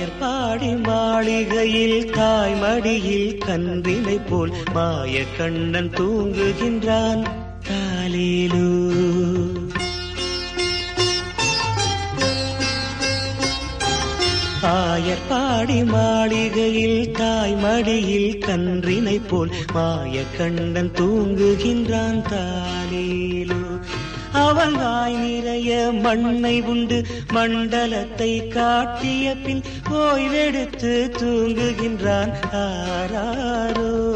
ஆயர்பாடி மாளிகையில் தாய்மடியில் கன்றினை போல் மாய கண்ணன் தூங்குகின்றான் தாலேலோ ஆயர்பாடி மாளிகையில் தாய்மடியில் கன்றினை போல் மாய கண்ணன் தூங்குகின்றான் தாலேலோ அவன் வாய் நிறைய மண்ணை உண்டு மண்டலத்தை காட்டிய பின் ஓய்வெடுத்து தூங்குகின்றான் ஆராரோ